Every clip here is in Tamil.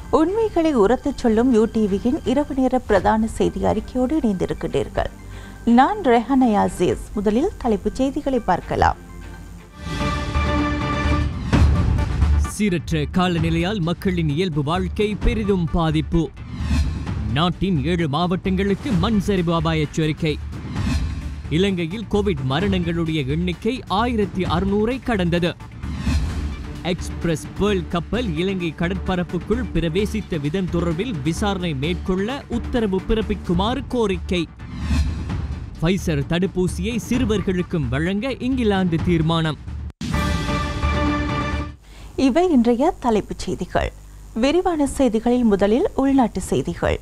உண்மைகளை உரத்துச் சொல்லும் யூடிவியின் இரவு நேர பிரதான செய்தி அறிக்கையோடு இணைந்திருக்கின்றீர்கள் நான் ரெஹானா யாசீஸ் முதலில் தலைப்புச் செய்திகளை பார்க்கலாம் சீரற்ற காலநிலையால் மக்களின் இயல்பு வாழ்க்கை பெரிதும் பாதிப்பு நாட்டின் ஏழு மாவட்டங்களுக்கு மண் சரிவு அபாய எச்சரிக்கை இலங்கையில் கோவிட் மரணங்களுடைய எண்ணிக்கை ஆயிரத்தி அறுநூறை கடந்தது எக்ஸ்பிரஸ் பேர்ல் கப்பல் இலங்கை கடற்பரப்புக்குள் பிரவேசித்த விதம் தொடர்பில் விசாரணை மேற்கொள்ள உத்தரவு பிறப்பிக்குமாறு கோரிக்கை ஃபைசர் தடுப்பூசியை சிறுவர்களுக்கும் வழங்க இங்கிலாந்து தீர்மானம் இவை இன்றைய தலைப்புச் செய்திகள் விரிவான செய்திகளில் முதலில் உள்நாட்டு செய்திகள்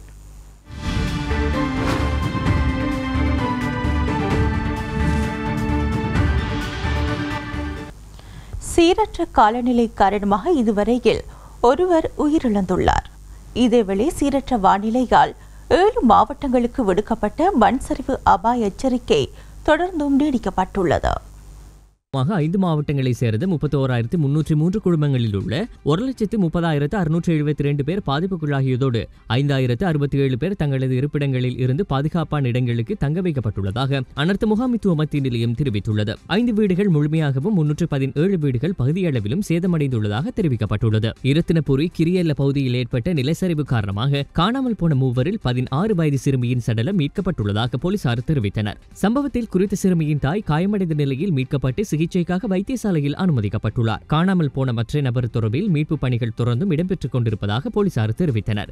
சீரற்ற காலநிலை காரணமாக இதுவரையில் ஒருவர் உயிரிழந்துள்ளார் இதேவேளை சீரற்ற வானிலையால் ஏழு மாவட்டங்களுக்கு விடுக்கப்பட்ட மண் சரிவு அபாய எச்சரிக்கை தொடர்ந்தும் நீடிக்கப்பட்டுள்ளது மாக ஐந்து மாவட்டங்களை சேர்ந்த முப்பத்தோராயிரத்து முன்னூற்றி மூன்று குடும்பங்களில் உள்ள ஒரு லட்சத்து முப்பதாயிரத்து அறுநூற்று எழுபத்தி ரெண்டு பேர் பாதிப்புக்குள்ளாகியதோடு ஐந்தாயிரத்து அறுபத்தி ஏழு பேர் தங்களது இருப்பிடங்களில் இருந்து பாதுகாப்பான இடங்களுக்கு தங்க வைக்கப்பட்டுள்ளதாக அனர்த்த முகாமித்துவ மத்திய நிலையம் தெரிவித்துள்ளது ஐந்து வீடுகள் முழுமையாகவும் முன்னூற்று பதினேழு வீடுகள் பகுதியளவிலும் சேதமடைந்துள்ளதாக தெரிவிக்கப்பட்டுள்ளது இரத்தினபுரி கிரியல்ல பகுதியில் ஏற்பட்ட நிலச்சரிவு காரணமாக காணாமல் போன மூவரில் பதினாறு வயது சிறுமியின் சடலம் மீட்கப்பட்டுள்ளதாக போலீசார் தெரிவித்தனர் சம்பவத்தில் குறித்த சிறுமியின் தாய் காயமடைந்த நிலையில் மீட்கப்பட்டு சிகிச்சைக்காக வைத்தியசாலையில் அனுமதிக்கப்பட்டுள்ளார் காணாமல் போன மற்ற நபர் தொடர்பில் மீட்புப் பணிகள் தொடர்ந்தும் இடம்பெற்றுக் கொண்டிருப்பதாக போலீசார் தெரிவித்தனர்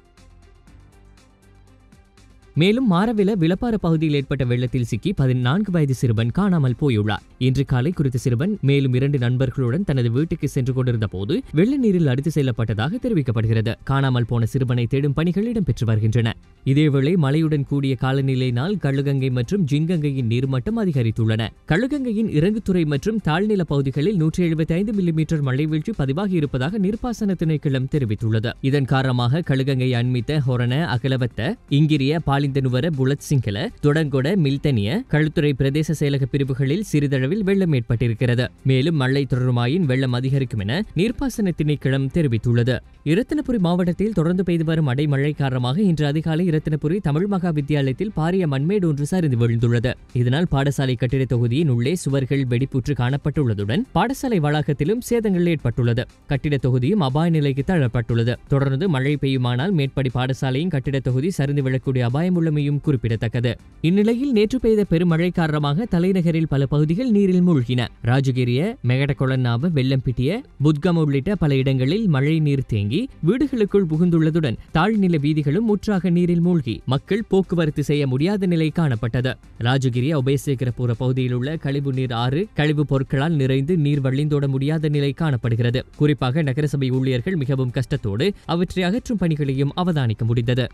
மேலும் மாரவில விளப்பார பகுதியில் ஏற்பட்ட வெள்ளத்தில் சிக்கி பதினான்கு வயது சிறுவன் காணாமல் போயுள்ளார் இன்று காலை குறித்த சிறுவன் மேலும் இரண்டு நண்பர்களுடன் தனது வீட்டுக்கு சென்று கொண்டிருந்த போது வெள்ள நீரில் அடித்து செல்லப்பட்டதாக தெரிவிக்கப்படுகிறது காணாமல் போன சிறுவனை தேடும் பணிகள் இடம்பெற்று வருகின்றன இதேவேளை மழையுடன் கூடிய காலநிலையினால் கள்ளுகங்கை மற்றும் ஜிங்கங்கையின் நீர்மட்டம் அதிகரித்துள்ளன கள்ளுகங்கையின் இறங்குத்துறை மற்றும் தாழ்நில பகுதிகளில் நூற்றி எழுபத்தி ஐந்து மில்லிமீட்டர் மழை வீழ்ச்சி பதிவாகி இருப்பதாக நீர்ப்பாசன திணைக்களம் தெரிவித்துள்ளது இதன் காரணமாக கழுகங்கை அண்மித்த ஹொரண அகலவத்த இங்கிரிய பாலிந்தனுவர புலத் சிங்கல தொடங்கொட மில்தனிய களுத்துறை பிரதேச செயலக பிரிவுகளில் சிறிதளவில் வெள்ளம் ஏற்பட்டிருக்கிறது மேலும் மழை தொடருமாயின் வெள்ளம் அதிகரிக்கும் என நீர்ப்பாசன திணைக்களம் தெரிவித்துள்ளது இரத்தினபுரி மாவட்டத்தில் தொடர்ந்து பெய்து வரும் அடைமழை காரணமாக இன்று அதிகாலை இரத்தினபுரி தமிழ் மகா வித்தியாலயத்தில் பாரிய மண்மேடு ஒன்று சரிந்து விழுந்துள்ளது இதனால் பாடசாலை கட்டிட தொகுதியின் உள்ளே சுவர்கள் வெடிப்புற்று காணப்பட்டுள்ளதுடன் பாடசாலை வளாகத்திலும் சேதங்கள் ஏற்பட்டுள்ளது கட்டிட தொகுதியும் அபாய நிலைக்கு தள்ளப்பட்டுள்ளது தொடர்ந்து மழை பெய்யுமானால் மேற்படி பாடசாலையின் கட்டிட தொகுதி சரிந்து விழக்கூடிய அபாயம் உள்ளமையும் குறிப்பிடத்தக்கது இந்நிலையில் நேற்று பெய்த பெருமழை காரணமாக தலைநகரில் பல பகுதிகள் நீரில் மூழ்கின ராஜகிரிய மெகடகொளன்னாவ வெள்ளம்பிட்டிய புத்கம் உள்ளிட்ட பல இடங்களில் மழை நீர் தேங்கி வீடுகளுக்குள் புகுந்துள்ளதுடன் தாழ்நில வீதிகளும் முற்றாக நீரில் மூழ்கி மக்கள் போக்குவரத்து செய்ய முடியாத நிலை காணப்பட்டது ராஜகிரி உபயசேகரபுர பகுதியில் உள்ள கழிவு நீர் ஆறு கழிவு பொருட்களால் நிறைந்து நீர் வழிந்தோட முடியாத நிலை காணப்படுகிறது குறிப்பாக நகரசபை ஊழியர்கள் மிகவும் கஷ்டத்தோடு அவற்றை அகற்றும் பணிகளையும் அவதானிக்க முடிந்தது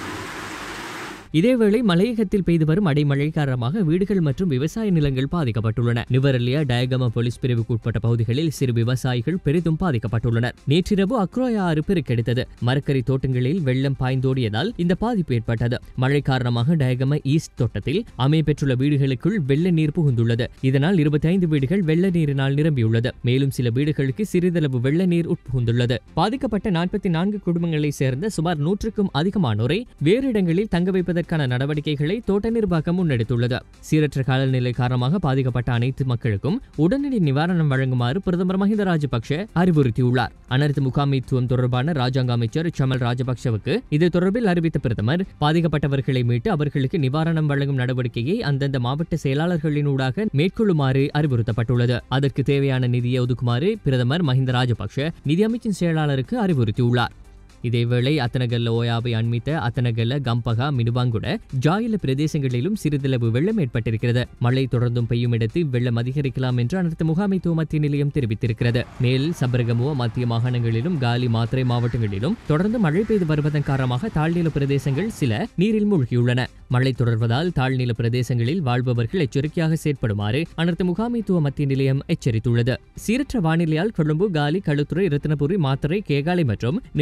இதேவேளை மலையகத்தில் பெய்து வரும் அடைமழை காரணமாக வீடுகள் மற்றும் விவசாய நிலங்கள் பாதிக்கப்பட்டுள்ளன நிவரலியா டயகம போலீஸ் பிரிவுக்கு உட்பட்ட பகுதிகளில் சிறு விவசாயிகள் பெரிதும் பாதிக்கப்பட்டுள்ளனர் நேற்றிரவு அக்ரோயா ஆறு பெருக்கெடுத்தது மரக்கறி தோட்டங்களில் வெள்ளம் பாய்ந்தோடியதால் இந்த பாதிப்பு ஏற்பட்டது மழை காரணமாக டயகம ஈஸ்ட் தோட்டத்தில் அமையப்பெற்றுள்ள வீடுகளுக்குள் வெள்ள நீர் புகுந்துள்ளது இதனால் இருபத்தி ஐந்து வீடுகள் வெள்ள நீரினால் நிரம்பியுள்ளது மேலும் சில வீடுகளுக்கு சிறிதளவு வெள்ள நீர் உட்புகுந்துள்ளது பாதிக்கப்பட்ட நாற்பத்தி நான்கு குடும்பங்களைச் சேர்ந்த சுமார் நூற்றுக்கும் அதிகமானோரை வேறு இடங்களில் தங்க வைப்பதற்கு செய்வதற்கான நடவடிக்கைகளை தோட்ட நிர்வாகம் முன்னெடுத்துள்ளது சீரற்ற காலநிலை காரணமாக பாதிக்கப்பட்ட அனைத்து மக்களுக்கும் உடனடி நிவாரணம் வழங்குமாறு பிரதமர் மஹிந்த ராஜபக்ஷ அறிவுறுத்தியுள்ளார் அனர்த்த முகாமைத்துவம் தொடர்பான ராஜாங்க அமைச்சர் சமல் ராஜபக்ஷவுக்கு இது தொடர்பில் அறிவித்த பிரதமர் பாதிக்கப்பட்டவர்களை மீட்டு அவர்களுக்கு நிவாரணம் வழங்கும் நடவடிக்கையை அந்தந்த மாவட்ட செயலாளர்களினூடாக மேற்கொள்ளுமாறு அறிவுறுத்தப்பட்டுள்ளது அதற்கு தேவையான நிதியை ஒதுக்குமாறு பிரதமர் மஹிந்த ராஜபக்ஷ நிதி அமைச்சின் செயலாளருக்கு அறிவுறுத்தியுள்ளார் இதேவேளை அத்தனகல்ல ஓயாவை அண்மித்த அத்தனகல்ல கம்பகா மினுவாங்குட ஜாயில பிரதேசங்களிலும் சிறிதளவு வெள்ளம் ஏற்பட்டிருக்கிறது மழை தொடர்ந்தும் பெய்யும் இடத்து வெள்ளம் அதிகரிக்கலாம் என்று அனர்த்த முகாமைத்துவ மத்திய நிலையம் தெரிவித்திருக்கிறது மேலில் சபரகமுவ மத்திய மாகாணங்களிலும் காலி மாத்திரை மாவட்டங்களிலும் தொடர்ந்து மழை பெய்து வருவதன் காரணமாக தாழ்நில பிரதேசங்கள் சில நீரில் மூழ்கியுள்ளன மழை தொடர்வதால் தாழ்நில பிரதேசங்களில் வாழ்பவர்கள் எச்சரிக்கையாக செயற்படுமாறு அனர்த்த முகாமைத்துவ மத்திய நிலையம் எச்சரித்துள்ளது சீரற்ற வானிலையால் கொழும்பு காலி களுத்துறை ரத்தினபுரி மாத்தறை கேகாலை மற்றும் நிவரலி ஆகிய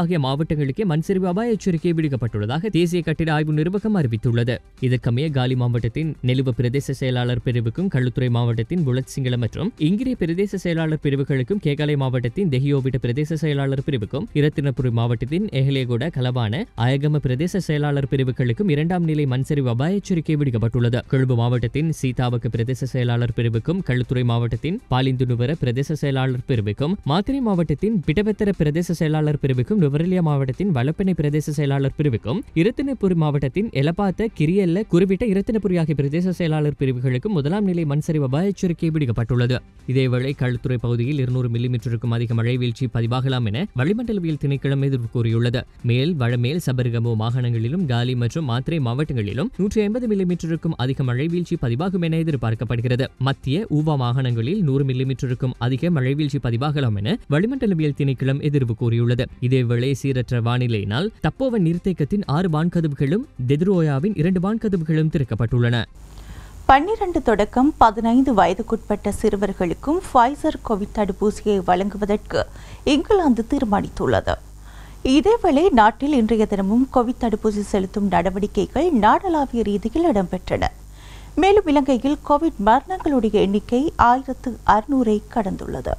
ஆகிய மாவட்டங்களுக்கே மண்சரிவு அபாய எச்சரிக்கை விடுக்கப்பட்டுள்ளதாக தேசிய கட்டிட ஆய்வு நிர்வாகம் அறிவித்துள்ளது இதற்கமைய காலி மாவட்டத்தின் நெலுவ பிரதேச செயலாளர் பிரிவுக்கும் களுத்துறை மாவட்டத்தின் புலத் சிங்கள மற்றும் இங்கிரிய பிரதேச செயலாளர் பிரிவுகளுக்கும் கேகாலை மாவட்டத்தின் தெஹியோவிட பிரதேச செயலாளர் பிரிவுக்கும் இரத்தினபுரி மாவட்டத்தின் எஹலேகொட கலபான அயகம பிரதேச செயலாளர் பிரிவுகளுக்கும் இரண்டாம் நிலை மண்சரிவு அபாய எச்சரிக்கை விடுக்கப்பட்டுள்ளது கொழும்பு மாவட்டத்தின் சீதாவக்கு பிரதேச செயலாளர் பிரிவுக்கும் களுத்துறை மாவட்டத்தின் பாலிந்துணுவர பிரதேச செயலாளர் பிரிவுக்கும் மாத்திரை மாவட்டத்தின் பிட்டபெத்தர பிரதேச செயலாளர் பிரிவுக்கும் நுவரெலியா மாவட்டத்தின் வலப்பெண்ணை பிரதேச செயலாளர் பிரிவுக்கும் இரத்தினபுரி மாவட்டத்தின் எலப்பாத்த கிரியல்ல குறிப்பிட்ட இரத்தினபுரி ஆகிய பிரதேச செயலாளர் பிரிவுகளுக்கும் முதலாம் நிலை மண்சரிவு அபாய எச்சரிக்கை விடுக்கப்பட்டுள்ளது இதேவேளை களுத்துறை பகுதியில் இருநூறு மில்லிமீட்டருக்கும் அதிக மழை வீழ்ச்சி பதிவாகலாம் என வளிமண்டலவியல் திணைக்களம் எதிர்ப்பு கூறியுள்ளது மேல் வடமேல் சபர்கமோ மாகாணங்களிலும் காலி மற்றும் மாத்திரை மாவட்டங்களிலும் நூற்றி ஐம்பது மில்லிமீட்டருக்கும் அதிக மழை வீழ்ச்சி பதிவாகும் என எதிர்பார்க்கப்படுகிறது மத்திய ஊவா மாகாணங்களில் நூறு மில்லிமீட்டருக்கும் அதிக மழை வீழ்ச்சி பதிவாகலாம் என வளிமண்டலவியல் திணைக்களம் எதிர்ப்பு கூறியுள்ளது இதேவேளை சீரற்ற வானிலையினால் தப்போவன் நீர்த்தேக்கத்தின் ஆறு வான்கதவுகளும் டெத்ரோயாவின் இரண்டு வான்கதவுகளும் திறக்கப்பட்டுள்ளன பன்னிரண்டு தொடக்கம் பதினைந்து வயதுக்குட்பட்ட சிறுவர்களுக்கும் ஃபைசர் கோவிட் தடுப்பூசியை வழங்குவதற்கு இங்கிலாந்து தீர்மானித்துள்ளது இதேவேளை நாட்டில் இன்றைய தினமும் கோவிட் தடுப்பூசி செலுத்தும் நடவடிக்கைகள் நாடளாவிய ரீதியில் இடம்பெற்றன மேலும் இலங்கையில் கோவிட் மரணங்களுடைய எண்ணிக்கை ஆயிரத்து அறுநூறை கடந்துள்ளது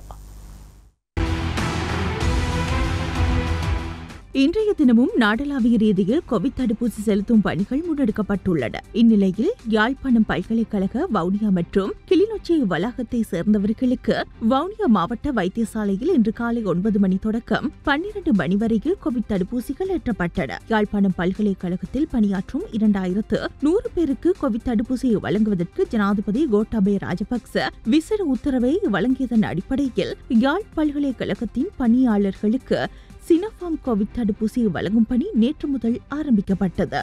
இன்றைய தினமும் நாடளாவிய ரீதியில் கோவிட் தடுப்பூசி செலுத்தும் பணிகள் முன்னெடுக்கப்பட்டுள்ளன இந்நிலையில் யாழ்ப்பாணம் பல்கலைக்கழக வவுனியா மற்றும் கிளிநொச்சி வளாகத்தை சேர்ந்தவர்களுக்கு வவுனியா மாவட்ட வைத்தியசாலையில் இன்று காலை ஒன்பது மணி தொடக்கம் பன்னிரண்டு மணி வரையில் கோவிட் தடுப்பூசிகள் ஏற்றப்பட்டன யாழ்ப்பாணம் பல்கலைக்கழகத்தில் பணியாற்றும் இரண்டாயிரத்து நூறு பேருக்கு கோவிட் தடுப்பூசியை வழங்குவதற்கு ஜனாதிபதி கோட்டாபய ராஜபக்ச விசேட உத்தரவை வழங்கியதன் அடிப்படையில் யாழ் பல்கலைக்கழகத்தின் பணியாளர்களுக்கு சினோஃபார்ம் கோவிட் தடுப்பூசியை வழங்கும் பணி நேற்று முதல் ஆரம்பிக்கப்பட்டது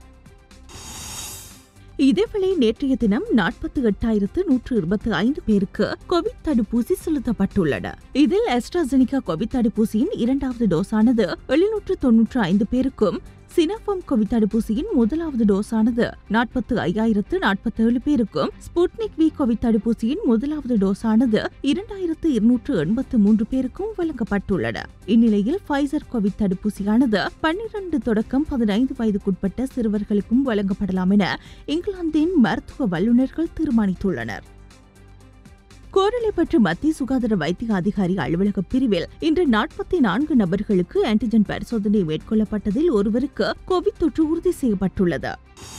இதேவேளை நேற்றைய தினம் நாற்பத்தி எட்டாயிரத்து நூற்று இருபத்தி ஐந்து பேருக்கு கோவிட் தடுப்பூசி செலுத்தப்பட்டுள்ளன இதில் அஸ்ட்ராசெனிகா கோவிட் தடுப்பூசியின் இரண்டாவது டோஸானது எழுநூற்று தொன்னூற்று ஐந்து பேருக்கும் சினோஃபார்ம் கோவிட் தடுப்பூசியின் முதலாவது டோஸானது நாற்பத்து ஐயாயிரத்து நாற்பத்தேழு பேருக்கும் ஸ்புட்னிக் வி கோவிட் தடுப்பூசியின் முதலாவது டோஸானது இரண்டாயிரத்து இருநூற்று எண்பத்து மூன்று பேருக்கும் வழங்கப்பட்டுள்ளன இந்நிலையில் ஃபைசர் கோவிட் தடுப்பூசியானது பன்னிரண்டு தொடக்கம் பதினைந்து வயதுக்குட்பட்ட சிறுவர்களுக்கும் வழங்கப்படலாம் என இங்கிலாந்தின் மருத்துவ வல்லுநர்கள் தீர்மானித்துள்ளனர் கோரளைப்பற்று மத்திய சுகாதார வைத்திய அதிகாரி அலுவலக பிரிவில் இன்று நாற்பத்தி நான்கு நபர்களுக்கு ஆன்டிஜென் பரிசோதனை மேற்கொள்ளப்பட்டதில் ஒருவருக்கு கோவிட் தொற்று உறுதி செய்யப்பட்டுள்ளது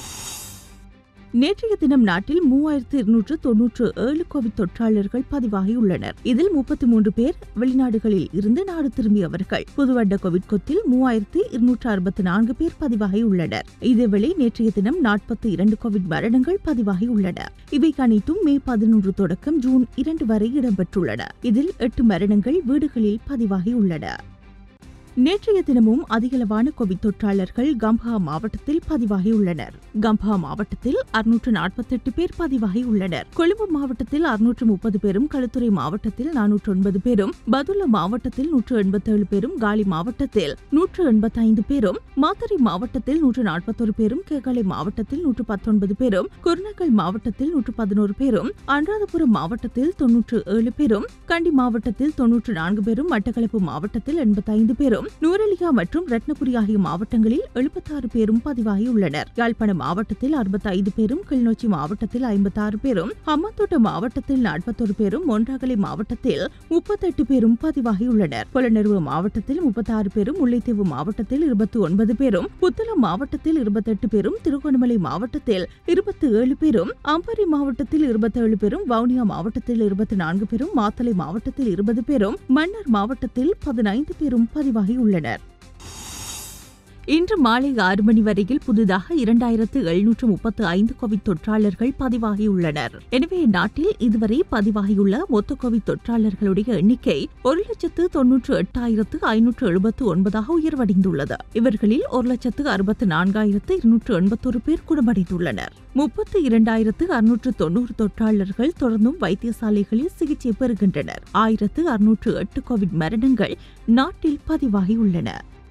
நேற்றைய தினம் நாட்டில் மூவாயிரத்து இருநூற்று தொன்னூற்று ஏழு கோவிட் தொற்றாளர்கள் பதிவாகியுள்ளனர் இதில் முப்பத்தி மூன்று பேர் வெளிநாடுகளில் இருந்து நாடு திரும்பியவர்கள் புதுவட்ட கோவிட் கொத்தில் மூவாயிரத்து இருநூற்று அறுபத்தி நான்கு பேர் பதிவாகியுள்ளனர் இதேவேளை நேற்றைய தினம் நாற்பத்தி இரண்டு கோவிட் மரணங்கள் பதிவாகியுள்ளன இவை அனைத்தும் மே பதினொன்று தொடக்கம் ஜூன் இரண்டு வரை இடம்பெற்றுள்ளன இதில் எட்டு மரணங்கள் வீடுகளில் பதிவாகியுள்ளன நேற்றைய தினமும் அதிகளவான கோவிட் தொற்றாளர்கள் கம்பஹா மாவட்டத்தில் பதிவாகியுள்ளனர் கம்பஹா மாவட்டத்தில் அறுநூற்று நாற்பத்தெட்டு பேர் பதிவாகியுள்ளனர் கொழும்பு மாவட்டத்தில் அறுநூற்று முப்பது பேரும் களுத்துறை மாவட்டத்தில் நானூற்று ஒன்பது பேரும் பதுள மாவட்டத்தில் நூற்று எண்பத்தேழு பேரும் காலி மாவட்டத்தில் நூற்று எண்பத்தைந்து பேரும் மாத்தறை மாவட்டத்தில் நூற்று நாற்பத்தொரு பேரும் கேகாலை மாவட்டத்தில் நூற்று பத்தொன்பது பேரும் குருநகல் மாவட்டத்தில் நூற்று பதினோரு பேரும் அனுராதபுரம் மாவட்டத்தில் தொன்னூற்று ஏழு பேரும் கண்டி மாவட்டத்தில் தொன்னூற்று நான்கு பேரும் மட்டக்களப்பு மாவட்டத்தில் எண்பத்தைந்து பேரும் நூரெலியா மற்றும் ரத்னபுரி ஆகிய மாவட்டங்களில் எழுபத்தாறு பேரும் பதிவாகியுள்ளனர் யாழ்ப்பாணம் மாவட்டத்தில் அறுபத்தைந்து பேரும் கிளிநொச்சி மாவட்டத்தில் ஐம்பத்தாறு பேரும் ஹம்மத்தோட்ட மாவட்டத்தில் நாற்பத்தொரு பேரும் மொன்றாகலை மாவட்டத்தில் முப்பத்தெட்டு பேரும் பதிவாகியுள்ளனர் புலனறுவு மாவட்டத்தில் முப்பத்தாறு பேரும் முல்லைத்தீவு மாவட்டத்தில் இருபத்தி ஒன்பது பேரும் புத்தளம் மாவட்டத்தில் இருபத்தெட்டு பேரும் திருகோணமலை மாவட்டத்தில் இருபத்தி ஏழு பேரும் அம்பரி மாவட்டத்தில் இருபத்தேழு பேரும் வவுனியா மாவட்டத்தில் இருபத்தி நான்கு பேரும் மாத்தளை மாவட்டத்தில் இருபது பேரும் மன்னார் மாவட்டத்தில் பதினைந்து பேரும் பதிவாகியுள்ளனர் இன்று மாலை ஆறு மணி வரையில் புதிதாக இரண்டாயிரத்து எழுநூற்று முப்பத்து ஐந்து கோவிட் தொற்றாளர்கள் பதிவாகியுள்ளனர் எனவே நாட்டில் இதுவரை பதிவாகியுள்ள மொத்த கோவிட் தொற்றாளர்களுடைய எண்ணிக்கை ஒரு லட்சத்து தொன்னூற்று எட்டாயிரத்து ஐநூற்று எழுபத்து ஒன்பதாக உயர்வடைந்துள்ளது இவர்களில் ஒரு லட்சத்து அறுபத்து நான்காயிரத்து இருநூற்று எண்பத்தொரு பேர் குணமடைந்துள்ளனர் முப்பத்து இரண்டாயிரத்து அறுநூற்று தொன்னூறு தொற்றாளர்கள் தொடர்ந்தும் வைத்தியசாலைகளில் சிகிச்சை பெறுகின்றனர் ஆயிரத்து அறுநூற்று எட்டு கோவிட் மரணங்கள் நாட்டில் பதிவாகியுள்ளன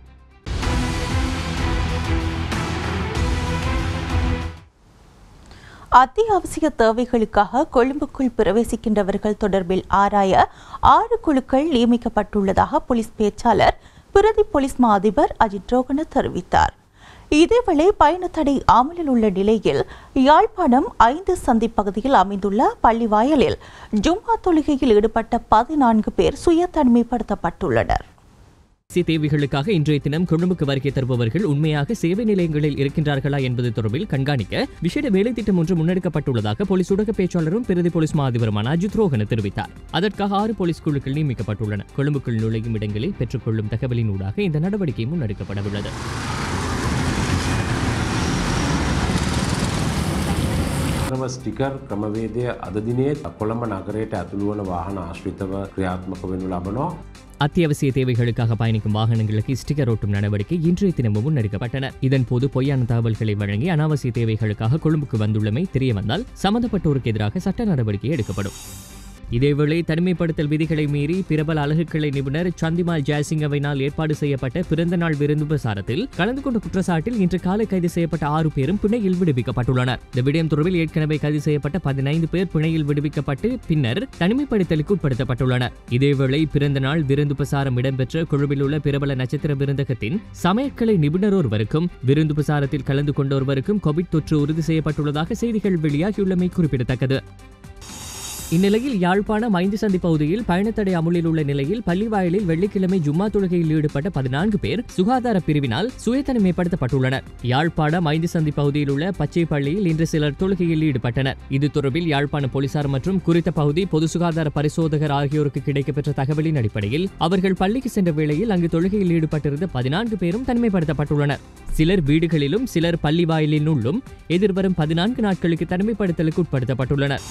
அத்தியாவசிய தேவைகளுக்காக கொழும்புக்குள் பிரவேசிக்கின்றவர்கள் தொடர்பில் ஆராய ஆறு குழுக்கள் நியமிக்கப்பட்டுள்ளதாக போலீஸ் பேச்சாளர் பிரதி போலீஸ் மா அதிபர் அஜித் ரோகன தெரிவித்தார் இதேவேளை பயணத்தடை அமலில் உள்ள நிலையில் யாழ்ப்பாணம் ஐந்து சந்தி பகுதியில் அமைந்துள்ள பள்ளிவாயலில் ஜும்மா தொழுகையில் ஈடுபட்ட பதினான்கு பேர் சுய தனிமைப்படுத்தப்பட்டுள்ளனர் தேசிய தேவைகளுக்காக இன்றைய தினம் கொழும்புக்கு வருகை தருபவர்கள் உண்மையாக சேவை நிலையங்களில் இருக்கின்றார்களா என்பது தொடர்பில் கண்காணிக்க விசேட வேலை திட்டம் ஒன்று முன்னெடுக்கப்பட்டுள்ளதாக போலீஸ் ஊடக பேச்சாளரும் பிரதி போலீஸ் மா அதிபருமான அஜித் ரோஹன தெரிவித்தார் அதற்காக ஆறு போலீஸ் குழுக்கள் நியமிக்கப்பட்டுள்ளன கொழும்புக்குள் நுழையும் இடங்களில் பெற்றுக்கொள்ளும் தகவலின் ஊடாக இந்த நடவடிக்கை முன்னெடுக்கப்படவுள்ளது ක්‍රම ස්ටිකර් ක්‍රමවේදය අද දිනේත් කොළඹ නගරයට ඇතුළුවන වාහන ආශ්‍රිතව ක්‍රියාත්මක වෙනු ලබනවා. அத்தியாவசிய தேவைகளுக்காக பயணிக்கும் வாகனங்களுக்கு ஸ்டிக்கர் ஒட்டும் நடவடிக்கை இன்றைய தினமும் முன்னெடுக்கப்பட்டன இதன்போது பொய்யான தகவல்களை வழங்கி அனாவசிய தேவைகளுக்காக கொழும்புக்கு வந்துள்ளமை தெரிய வந்தால் சம்பந்தப்பட்டோருக்கு எதிராக சட்ட நடவடிக்கை எடுக்கப்படும் இதேவேளை தனிமைப்படுத்தல் விதிகளை மீறி பிரபல அழகுக்கலை நிபுணர் சந்திமால் ஜெயசிங்கவினால் ஏற்பாடு செய்யப்பட்ட பிறந்த நாள் விருந்து பிரசாரத்தில் கலந்து கொண்ட குற்றச்சாட்டில் இன்று காலை கைது செய்யப்பட்ட ஆறு பேரும் பிணையில் விடுவிக்கப்பட்டுள்ளனர் இந்த விடயம் தொடர்பில் ஏற்கனவே கைது செய்யப்பட்ட பதினைந்து பேர் பிணையில் விடுவிக்கப்பட்டு பின்னர் தனிமைப்படுத்தலுக்கு உட்படுத்தப்பட்டுள்ளனர் இதேவேளை பிறந்த நாள் விருந்து பிரசாரம் இடம்பெற்ற குழுவில் உள்ள பிரபல நட்சத்திர விருந்தகத்தின் சமையற்கலை நிபுணர் ஒருவருக்கும் விருந்து பிரசாரத்தில் கலந்து கொண்ட ஒருவருக்கும் கோவிட் தொற்று உறுதி செய்யப்பட்டுள்ளதாக செய்திகள் வெளியாகியுள்ளமை குறிப்பிடத்தக்கது இந்நிலையில் யாழ்ப்பாணம் ஐந்து சந்தி பகுதியில் பயணத்தடை அமுலில் உள்ள நிலையில் பள்ளிவாயலில் வெள்ளிக்கிழமை ஜும்மா தொழுகையில் ஈடுபட்ட பதினான்கு பேர் சுகாதார பிரிவினால் சுயதனிமைப்படுத்தப்பட்டுள்ளனர் யாழ்ப்பாணம் ஐந்து சந்தி பகுதியில் உள்ள பச்சை பள்ளியில் இன்று சிலர் தொழுகையில் ஈடுபட்டனர் இது தொடர்பில் யாழ்ப்பாண போலீசார் மற்றும் குறித்த பகுதி பொது சுகாதார பரிசோதகர் ஆகியோருக்கு கிடைக்கப்பெற்ற தகவலின் அடிப்படையில் அவர்கள் பள்ளிக்கு சென்ற வேளையில் அங்கு தொழுகையில் ஈடுபட்டிருந்த பதினான்கு பேரும் தனிமைப்படுத்தப்பட்டுள்ளனர் சிலர் வீடுகளிலும் சிலர் பள்ளி வாயிலினுள்ளும் எதிர்வரும் பதினான்கு நாட்களுக்கு தனிமைப்படுத்தலுக்கு உட்படுத்தப்பட்டுள்ளனர்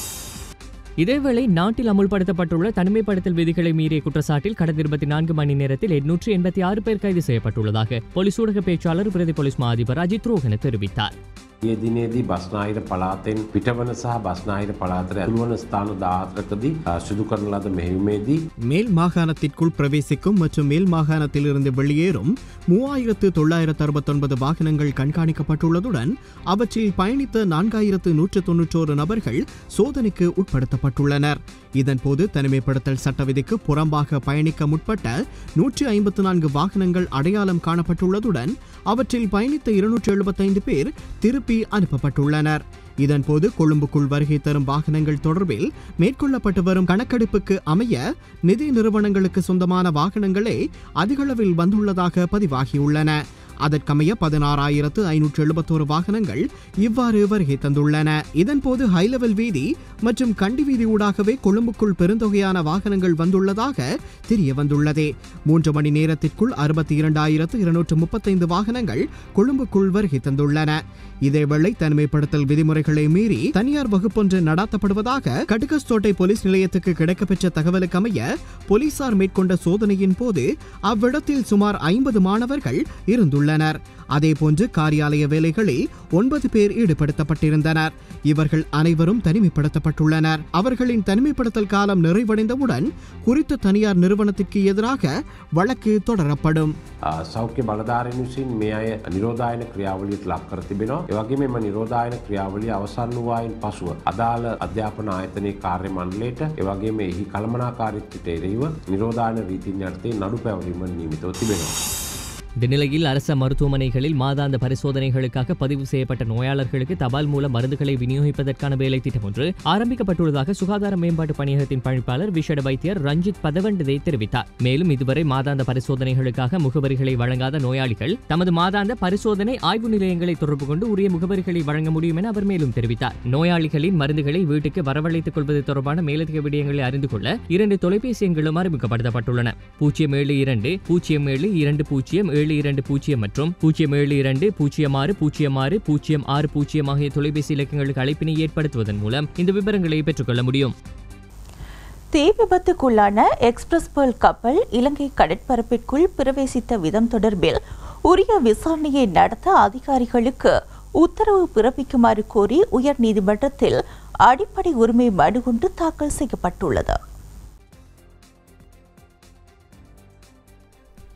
இதேவேளை நாட்டில் அமுல்படுத்தப்பட்டுள்ள தனிமைப்படுத்தல் விதிகளை மீறிய குற்றச்சாட்டில் கடந்த இருபத்தி நான்கு மணி நேரத்தில் எண்ணூற்று எண்பத்தி ஆறு பேர் கைது செய்யப்பட்டுள்ளதாக போலீஸ் ஊடக பேச்சாளர் பிரதி போலீஸ் மா அதிபர் அஜித் ரோஹன தெரிவித்தார் ඒ දිනේදී බස්නාහිර පලාතෙන් පිටවන සහ බස්නාහිර පලාතර ඇතුළුවන ස්ථාන දාත්‍රකදී සිදු කරන ලද මෙහිමේදී மேல் மாகாணத்திற்குள் பிரவேசிக்கும் மற்றும் மேல் மாகாணத்திலிருந்து வெளியேறும் மூவாயிரத்து தொள்ளாயிரத்து அறுபத்தொன்பது வாகனங்கள் கண்காணிக்கப்பட்டுள்ளதுடன் அவற்றில் பயணித்த நான்காயிரத்து நூற்று தொன்னூற்றோரு நபர்கள் சோதனைக்கு உட்படுத்தப்பட்டுள்ளனர் இதன்போது தனிமைப்படுத்தல் சட்ட விதிக்கு புறம்பாக பயணிக்க முற்பட்ட நூற்றி ஐம்பத்து நான்கு வாகனங்கள் அடையாளம் காணப்பட்டுள்ளதுடன் அவற்றில் பயணித்த இருநூற்று எழுபத்தைந்து பேர் திருப்பி அனுப்பப்பட்டுள்ளனர் இதன்போது கொழும்புக்குள் வருகை தரும் வாகனங்கள் தொடர்பில் மேற்கொள்ளப்பட்டு வரும் கணக்கெடுப்புக்கு அமைய நிதி நிறுவனங்களுக்கு சொந்தமான வாகனங்களே அதிகளவில் வந்துள்ளதாக பதிவாகியுள்ளன அதற்கமைய பதினாறாயிரத்து ஐநூற்று எழுபத்தோரு வாகனங்கள் இவ்வாறு வருகை தந்துள்ளன இதன்போது ஹைலெவல் வீதி மற்றும் கண்டி வீதி ஊடாகவே கொழும்புக்குள் பெருந்தொகையான வாகனங்கள் வந்துள்ளதாக தெரிய வந்துள்ளது மூன்று மணி நேரத்திற்குள் அறுபத்தி இரண்டாயிரத்து இருநூற்று முப்பத்தைந்து வாகனங்கள் கொழும்புக்குள் வருகை தந்துள்ளன இதேவேளை தனிமைப்படுத்தல் விதிமுறைகளை மீறி தனியார் வகுப்பொன்று நடாத்தப்படுவதாக கடுகஸ்தோட்டை போலீஸ் நிலையத்துக்கு கிடைக்கப்பெற்ற தகவலுக்கு அமைய போலீசார் மேற்கொண்ட சோதனையின் போது அவ்விடத்தில் சுமார் ஐம்பது மாணவர்கள் இருந்துள்ளனர் அதேபோன்று காரியாலய வேலைகளில் ஒன்பது பேர் ஈடுபடுத்தப்பட்டிருந்தனர் இவர்கள் அனைவரும் தனிமைப்படுத்தப்பட்டுள்ளனர் அவர்களின் தனிமைப்படுத்தல் காலம் நிறைவடைந்தவுடன் குறித்த தனியார் நிறுவனத்திற்கு எதிராக வழக்கு தொடரப்படும் සෞඛ්‍ය බලධාරණ විසින් මේ අය නිරෝධායන ක්‍රියාවලියට ලක් කර තිබෙනවා. එවගේ මෙම නිරෝධායන ක්‍රියාවලිය අවසන් වූවායින් පසුව අදාළ අධ්‍යාපන ආයතනයේ කාර්ය මණ්ඩලයට එවගේ එහි කළමනාකාරීත්වයට එරෙහිව නිරෝධායන රීතින් යටතේ නඩු පැවරීම නියමිතව තිබෙනවා. இந்த நிலையில் அரச மருத்துவமனைகளில் மாதாந்த பரிசோதனைகளுக்காக பதிவு செய்யப்பட்ட நோயாளர்களுக்கு தபால் மூலம் மருந்துகளை விநியோகிப்பதற்கான வேலை திட்டம் ஒன்று ஆரம்பிக்கப்பட்டுள்ளதாக சுகாதார மேம்பாட்டு பணியகத்தின் பணிப்பாளர் விஷட வைத்தியர் ரஞ்சித் பதவண்டதை தெரிவித்தார் மேலும் இதுவரை மாதாந்த பரிசோதனைகளுக்காக முகவரிகளை வழங்காத நோயாளிகள் தமது மாதாந்த பரிசோதனை ஆய்வு நிலையங்களை தொடர்பு கொண்டு உரிய முகவரிகளை வழங்க முடியும் என அவர் மேலும் தெரிவித்தார் நோயாளிகளின் மருந்துகளை வீட்டுக்கு வரவழைத்துக் கொள்வது தொடர்பான மேலதிக விடயங்களை அறிந்து கொள்ள இரண்டு தொலைபேசி எண்களும் அறிமுகப்படுத்தப்பட்டுள்ளன பூஜ்ஜியம் ஏழு இரண்டு பூஜ்ஜியம் ஏழு இரண்டு பூஜ்ஜியம் ஏழு இரண்டு பூஜ்ஜியம் மற்றும் பூஜ்ஜியம் ஏழு இரண்டு பூஜ்ஜியம் ஆறு பூஜ்ஜியம் ஆறு பூஜ்ஜியம் ஆறு பூஜ்ஜியம் ஆகிய தொலைபேசி இலக்கங்களுக்கு அழைப்பினை ஏற்படுத்துவதன் மூலம் இந்த விவரங்களை பெற்றுக்கொள்ள முடியும் தீ விபத்துக்குள்ளான எக்ஸ்பிரஸ் பேர்ல் கப்பல் இலங்கை கடற்பரப்பிற்குள் பிரவேசித்த விதம் தொடர்பில் உரிய விசாரணையை நடத்த அதிகாரிகளுக்கு உத்தரவு பிறப்பிக்குமாறு கோரி உயர்நீதிமன்றத்தில் அடிப்படை உரிமை மனு ஒன்று தாக்கல் செய்யப்பட்டுள்ளது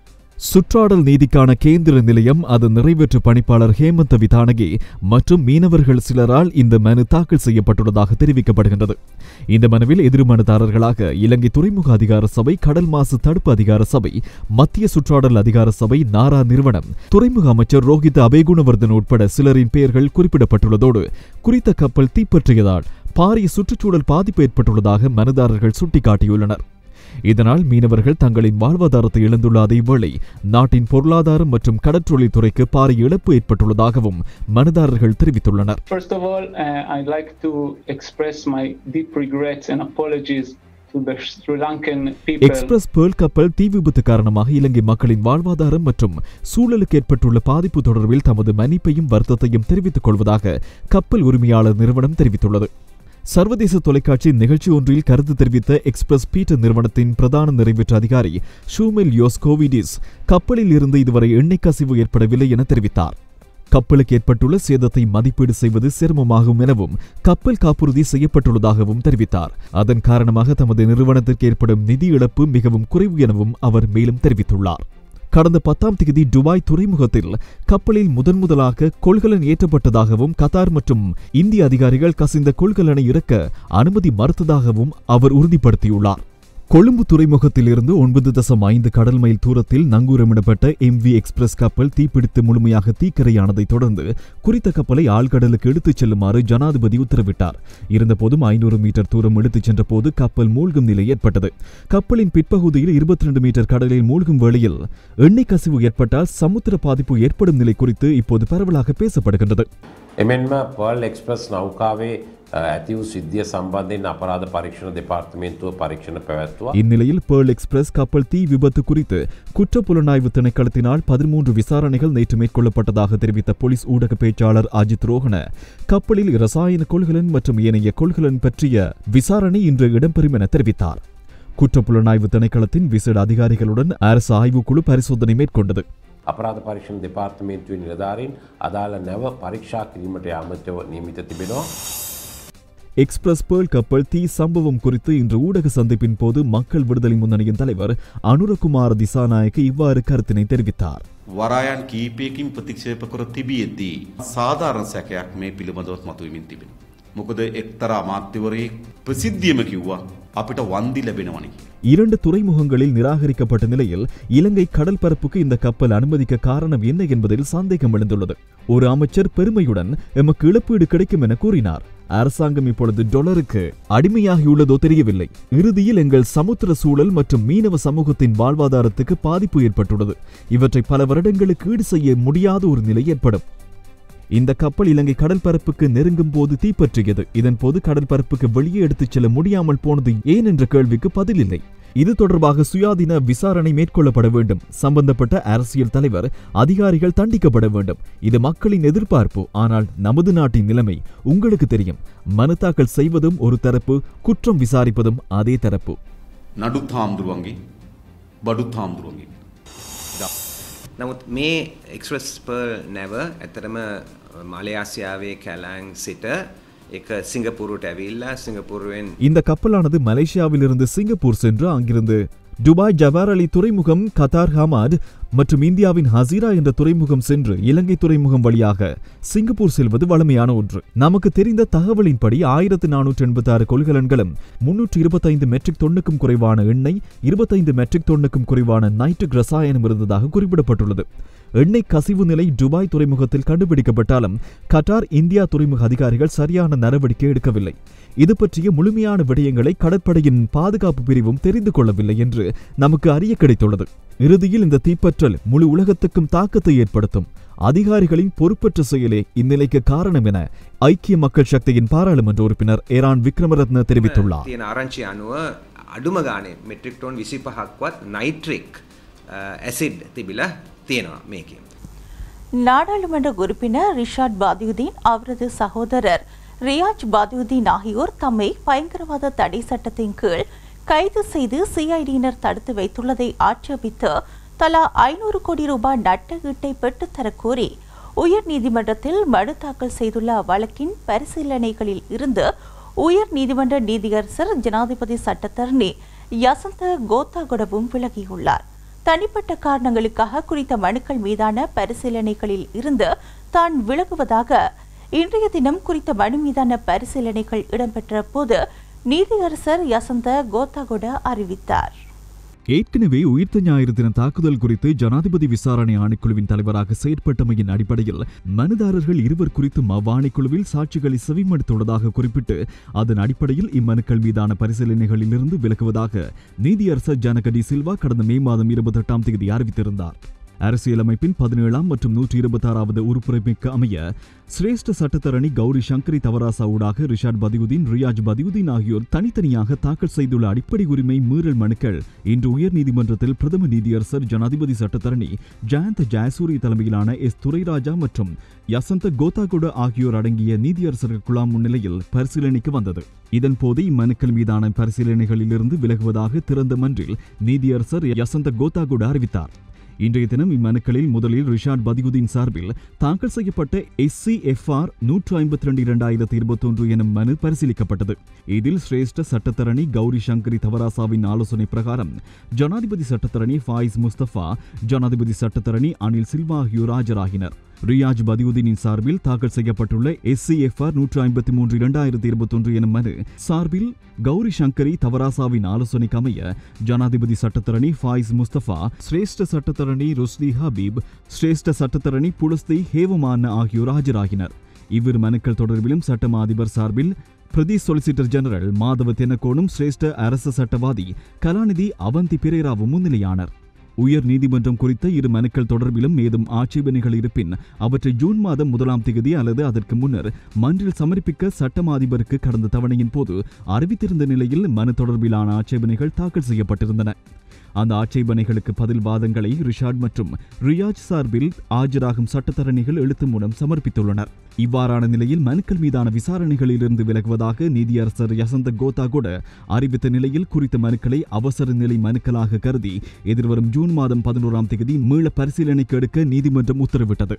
சுற்றாடல் நீதிக்கான கேந்திர நிலையம் அதன் நிறைவேற்று பணிப்பாளர் ஹேமந்த விதானகி மற்றும் மீனவர்கள் சிலரால் இந்த மனு தாக்கல் செய்யப்பட்டுள்ளதாக தெரிவிக்கப்படுகின்றது இந்த மனுவில் எதிர் மனுதாரர்களாக இலங்கை துறைமுக அதிகார சபை கடல் மாசு தடுப்பு அதிகார சபை மத்திய சுற்றாடல் அதிகார சபை நாரா நிறுவனம் துறைமுக அமைச்சர் ரோஹித் அபேகுணவர்தன் உட்பட சிலரின் பெயர்கள் குறிப்பிடப்பட்டுள்ளதோடு குறித்த கப்பல் தீப்பற்றியதால் பாரிய சுற்றுச்சூழல் பாதிப்பு ஏற்பட்டுள்ளதாக மனுதாரர்கள் சுட்டிக்காட்டியுள்ளனர் இதனால் மீனவர்கள் தங்களின் வாழ்வாதாரத்தை இழந்துள்ள அதேவேளை நாட்டின் பொருளாதாரம் மற்றும் கடற்றொழில் துறைக்கு பாரிய இழப்பு ஏற்பட்டுள்ளதாகவும் மனுதாரர்கள் தெரிவித்துள்ளனர் First of all, uh, I'd like to express my deep regrets and apologies to the Sri Lankan people. Express pearl கப்பல் தீ விபத்து காரணமாக இலங்கை மக்களின் வாழ்வாதாரம் மற்றும் சூழலுக்கு ஏற்பட்டுள்ள பாதிப்பு தொடர்பில் தமது மன்னிப்பையும் வருத்தத்தையும் தெரிவித்துக் கொள்வதாக கப்பல் உரிமையாளர் நிறுவனம் தெரிவித்துள்ளது சர்வதேச தொலைக்காட்சி நிகழ்ச்சி ஒன்றில் கருத்து தெரிவித்த எக்ஸ்பிரஸ் பீட்டர் நிறுவனத்தின் பிரதான நிறைவேற்று அதிகாரி ஷூமெல் யோஸ் கோவிடிஸ் கப்பலில் இருந்து இதுவரை எண்ணெய் கசிவு ஏற்படவில்லை என தெரிவித்தார் கப்பலுக்கு ஏற்பட்டுள்ள சேதத்தை மதிப்பீடு செய்வது சிரமமாகும் எனவும் கப்பல் காப்புறுதி செய்யப்பட்டுள்ளதாகவும் தெரிவித்தார் அதன் காரணமாக தமது நிறுவனத்திற்கு ஏற்படும் நிதி இழப்பு மிகவும் குறைவு எனவும் அவர் மேலும் தெரிவித்துள்ளார் கடந்த பத்தாம் தேதி துபாய் துறைமுகத்தில் கப்பலில் முதன் முதலாக கொள்கலன் ஏற்றப்பட்டதாகவும் கத்தார் மற்றும் இந்திய அதிகாரிகள் கசிந்த கொள்கலனை இறக்க அனுமதி மறுத்ததாகவும் அவர் உறுதிப்படுத்தியுள்ளார் கொழும்பு துறைமுகத்தில் இருந்து ஒன்பது தசம் ஐந்து கடல் மைல் தூரத்தில் நங்கூரமிடப்பட்ட எம்வி எக்ஸ்பிரஸ் கப்பல் தீப்பிடித்து முழுமையாக தீக்கரையானதைத் தொடர்ந்து குறித்த கப்பலை ஆழ்கடலுக்கு எடுத்துச் செல்லுமாறு ஜனாதிபதி உத்தரவிட்டார் இருந்தபோதும் ஐநூறு மீட்டர் தூரம் எடுத்துச் சென்றபோது கப்பல் மூழ்கும் நிலை ஏற்பட்டது கப்பலின் பிற்பகுதியில் இருபத்தி ரெண்டு மீட்டர் கடலில் மூழ்கும் வேளையில் எண்ணெய் கசிவு ஏற்பட்டால் சமுத்திர பாதிப்பு ஏற்படும் நிலை குறித்து இப்போது பரவலாக பேசப்படுகின்றது එමෙන්ම පර්ල් එක්ස්ප්‍රස් නෞකාවේ අ, ඇති වූ සිද්ධිය සම්බන්ධයෙන් අපරාධ පරීක්ෂණ දෙපාර්තමේන්තුව පරීක්ෂණ පැවැත්වා. இந்நிலையில் பேர்ல் எக்ஸ்பிரஸ் கப்பல் தீ விபத்து குறித்து குற்றப்புலனாய்வு திணைக்களத்தினால் பதிமூன்று விசாரணைகள் நேற்று மேற்கொள்ளப்பட்டதாக தெரிவித்த போலீஸ் ஊடக பேச்சாளர் அஜித் ரோஹன கப்பலில் இரசாயன கொள்கலன் மற்றும் ஏனைய கொள்கலன் பற்றிய விசாரணை இன்று இடம்பெறும் என தெரிவித்தார் குற்றப்புலனாய்வு திணைக்களத்தின் விசேட அதிகாரிகளுடன் அரசு ஆய்வுக்குழு பரிசோதனை மேற்கொண்டது අපරාධ පරීක්ෂණ දෙපාර්තමේන්තුවේ නිලධාරීන් අදාළ නැව පරීක්ෂා කිරීමට යාමතව නියමිත තිබෙනවා. எக்ஸ்பிரஸ் பேர்ல் கப்பல் தீ சம்பவம் குறித்து இன்று ஊடக சந்திப்பின் போது மக்கள் விடுதலை முன்னணியின் தலைவர் அனுரகுமார திசாநாயக்க இவ்வாறு கருத்தினை தெரிவித்தார் වරායන් කීපයකින් ප්‍රතික්ෂේප කර තිබියද්දී සාධාරණ සැකයක් මේ පිළිබඳවත් මතුවමින් තිබෙන. මොකද එක්තරා අමාත්‍යවරයෙක් ප්‍රසිද්ධියම කිව්වා අපිට වන්දි ලැබෙනවනි. இரண்டு துறைமுகங்களில் நிராகரிக்கப்பட்ட நிலையில் இலங்கை கடல் பரப்புக்கு இந்த கப்பல் அனுமதிக்க காரணம் என்ன என்பதில் சந்தேகம் எழுந்துள்ளது ஒரு அமைச்சர் பெருமையுடன் எமக்கு இழப்பீடு கிடைக்கும் என கூறினார் அரசாங்கம் இப்பொழுது டொலருக்கு அடிமையாகியுள்ளதோ தெரியவில்லை இறுதியில் எங்கள் சமுத்திர சூழல் மற்றும் மீனவ சமூகத்தின் வாழ்வாதாரத்துக்கு பாதிப்பு ஏற்பட்டுள்ளது இவற்றை பல வருடங்களுக்கு ஈடு செய்ய முடியாத ஒரு நிலை ஏற்படும் இந்த கப்பல் இலங்கை கடற்பரப்புக்கு நெருங்கும் போது தீப்பற்றியது இதன் போது கடற்பரப்புக்கு வெளியே எடுத்துச் செல்ல முடியாமல் போனது ஏன் என்ற கேள்விக்கு பதில் இல்லை இது தொடர்பாக சுயாதீன விசாரணை மேற்கொள்ளப்பட வேண்டும் சம்பந்தப்பட்ட அரசியல் தலைவர் அதிகாரிகள் தண்டிக்கப்பட வேண்டும் இது மக்களின் எதிர்பார்ப்பு ஆனால் நமது நாட்டின் நிலைமை உங்களுக்கு தெரியும் மனு தாக்கல் செய்வதும் ஒரு தரப்பு குற்றம் விசாரிப்பதும் அதே தரப்பு නඩුත් හාමුදුරුවන්ගේ බඩුත් හාමුදුරුවන්ගේ. නමුත් මේ එක්ස්ප්‍රස් පර් නැව ඇතරම මලයාසියාවේ කැලෑන් සිට එක සිංගපුරුට ඇවිල්ලා සිංගපුරුවෙන් இந்த கப்பலானது மலேசியாவிலிருந்து சிங்கப்பூர் சென்று அங்கிருந்து துபாய் ஜவார் அலி துறைமுகம் கத்தார் ஹமாட் மற்றும் இந்தியாவின் ஹசீரா என்ற துறைமுகம் சென்று இலங்கை துறைமுகம் வழியாக சிங்கப்பூர் செல்வது வழமையான ஒன்று நமக்கு தெரிந்த தகவலின்படி ஆயிரத்து நானூற்று எண்பத்தி ஆறு கொள்கலன்களும் முன்னூற்று இருபத்தைந்து மெட்ரிக் தொன்னுக்கும் குறைவான எண்ணெய் இருபத்தைந்து மெட்ரிக் தொன்னுக்கும் குறைவான நைட்ரிக் ரசாயனம் இருந்ததாக குறிப்பிடப்பட்டுள்ளது எண்ணெய் கசிவு நிலை துபாய் துறைமுகத்தில் கண்டுபிடிக்கப்பட்டாலும் கட்டார் இந்தியா துறைமுக அதிகாரிகள் சரியான நடவடிக்கை எடுக்கவில்லை இது பற்றிய முழுமையான விடயங்களை கடற்படையின் பாதுகாப்பு பிரிவும் தெரிந்து கொள்ளவில்லை என்று நமக்கு அறிய கிடைத்துள்ளது இறுதியில் இந்த தீப்பற்றல் முழு உலகத்துக்கும் தாக்கத்தை ஏற்படுத்தும் அதிகாரிகளின் பொறுப்பற்ற செயலே இந்நிலைக்கு காரணம் என ஐக்கிய மக்கள் சக்தியின் பாராளுமன்ற உறுப்பினர் ஏரான் விக்ரமரத்ன தெரிவித்துள்ளார் තියෙන ආරංචි අනුව අඩුම ගානේ මෙට්‍රික්ටෝන් විසි පහක්වත් නයිට්‍රික් ඇසිඩ් තිබිලා තියෙනවා මේකේ. நாடாளுமன்ற உறுப்பினர் ரிஷாட் பாதியுதீன் அவரது சகோதரர் ரியாஜ் பாதியுதீன் ஆகியோர் தம்மை பயங்கரவாத தடை சட்டத்தின் கீழ் கைது செய்து சிஐடியினர் தடுத்து வைத்துள்ளதை ஆட்சேபித்து தலா ஐநூறு கோடி ரூபாய் நட்டஈட்டை பெற்றுத்தரக் கோரி உயர் நீதிமன்றத்தில் மனு தாக்கல் செய்துள்ள வழக்கின் பரிசீலனைகளில் இருந்து உயர் நீதிமன்ற நீதியரசர் ஜனாதிபதி சட்டத்தரணி யசந்த கோத்தாகுடவும் விலகியுள்ளார் தனிப்பட்ட காரணங்களுக்காக குறித்த மனுக்கள் மீதான பரிசீலனைகளில் இருந்து தான் விலகுவதாக இன்றைய தினம் குறித்த மனு மீதான பரிசீலனைகள் இடம்பெற்ற போது நீதியரசர் யசந்த கோத்தாகொட அறிவித்தார் ஏற்கனவே உயிர்த்த ஞாயிறு தின தாக்குதல் குறித்து ஜனாதிபதி விசாரணை ஆணைக்குழுவின் தலைவராக செயற்பட்டமையின் அடிப்படையில் மனுதாரர்கள் இருவர் குறித்தும் அவ்வாணைக்குழுவில் சாட்சிகளை செவிமடுத்துள்ளதாக குறிப்பிட்டு அதன் அடிப்படையில் இம்மனுக்கள் மீதான பரிசீலனைகளிலிருந்து விலகுவதாக நீதியரசர் ஜனகடி சில்வா கடந்த மே மாதம் இருபத்தெட்டாம் தேதி அறிவித்திருந்தார் அரசியலமைப்பின் பதினேழாம் மற்றும் நூற்றி இருபத்தாறாவது உறுப்புரிமைக்கு அமைய சிரேஷ்ட சட்டத்தரணி கௌரி சங்கரி தவராசா ஊடாக ரிஷாட் பதியுதீன் ரியாஜ் பதியுதீன் ஆகியோர் தனித்தனியாக தாக்கல் செய்துள்ள அடிப்படை உரிமை மீறல் மனுக்கள் இன்று உயர்நீதிமன்றத்தில் பிரதம நீதியரசர் ஜனாதிபதி சட்டத்தரணி ஜயந்த் ஜெயசூரி தலைமையிலான எஸ் துரைராஜா மற்றும் யசந்த கோதாகுட ஆகியோர் அடங்கிய நீதியரசர்கள் குழாம் முன்னிலையில் பரிசீலனைக்கு வந்தது இதன்போது இம்மனுக்கள் மீதான பரிசீலனைகளிலிருந்து விலகுவதாக திறந்த மன்றில் நீதியரசர் யசந்த கோதாகுட அறிவித்தார் இன்றைய தினம் இம்மனுக்களில் முதலில் ரிஷாட் பதியுதீன் சார்பில் தாக்கல் செய்யப்பட்ட எஸ்சி எஃப்ஆர் நூற்று ஐம்பத்தி ரெண்டு இரண்டாயிரத்தி இருபத்தொன்று எனும் மனு பரிசீலிக்கப்பட்டது இதில் சிரேஷ்ட சட்டத்தரணி கௌரி சங்கரி தவராசாவின் ஆலோசனை பிரகாரம் ஜனாதிபதி சட்டத்தரணி ஃபாயிஸ் முஸ்தபா ஜனாதிபதி சட்டத்தரணி அனில் சில்வா ஆகியோர் ஆஜராகினர் ரியாஜ் பதியுதீனின் சார்பில் தாக்கல் செய்யப்பட்டுள்ள எஸ்சிஎஃப்ஆர் நூற்று ஐம்பத்தி மூன்று இரண்டாயிரத்தி இருபத்தொன்று எனும் மனு சார்பில் கௌரி சங்கரி தவராசாவின் ஆலோசனைக்கு அமைய ஜனாதிபதி சட்டத்தரணி ஃபாயிஸ் முஸ்தபா சிரேஷ்ட சட்டத்தரணி ருஸ்தி ஹபீப் சிரேஷ்ட சட்டத்தரணி புலஸ்தி ஹேவமான ஆகியோர் ஆஜராகினர் இவ்விரு மனுக்கள் தொடர்பிலும் சட்டமா அதிபர் சார்பில் பிரதி சொலிசிட்டர் ஜெனரல் மாதவ தென்னக்கோனும் சிரேஷ்ட அரச சட்டவாதி கலாநிதி அவந்தி பிரேராவும் முன்னிலையானர் உயர் நீதிமன்றம் குறித்த இரு மனுக்கள் தொடர்பிலும் ஏதும் ஆட்சேபனைகள் இருப்பின் அவற்றை ஜூன் மாதம் முதலாம் தேதி அல்லது அதற்கு முன்னர் மன்றில் சமர்ப்பிக்க சட்டமா அதிபருக்கு கடந்த தவணையின் போது அறிவித்திருந்த நிலையில் மனு தொடர்பிலான ஆட்சேபனைகள் தாக்கல் செய்யப்பட்டிருந்தன அந்த ஆட்சேபனைகளுக்கு பதில் வாதங்களை ரிஷாட் மற்றும் ரியாஜ் சார்பில் ஆஜராகும் சட்டத்தரணிகள் எழுத்து மூலம் சமர்ப்பித்துள்ளனர் இவ்வாறான நிலையில் மனுக்கள் மீதான விசாரணைகளிலிருந்து விலகுவதாக நீதியரசர் யசந்த கோதா கூட அறிவித்த நிலையில் குறித்த மனுக்களை அவசர நிலை மனுக்களாக கருதி எதிர்வரும் ஜூன் மாதம் பதினோராம் தேதி மீள பரிசீலனைக்கு எடுக்க நீதிமன்றம் உத்தரவிட்டது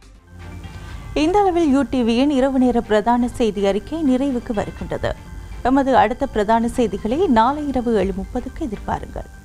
இந்த அளவில் யூடிவியின் இரவு நேர பிரதான செய்தி அறிக்கை நிறைவுக்கு வருகின்றது எமது அடுத்த பிரதான செய்திகளை நாளை இரவு ஏழு முப்பதுக்கு எதிர்பாருங்கள்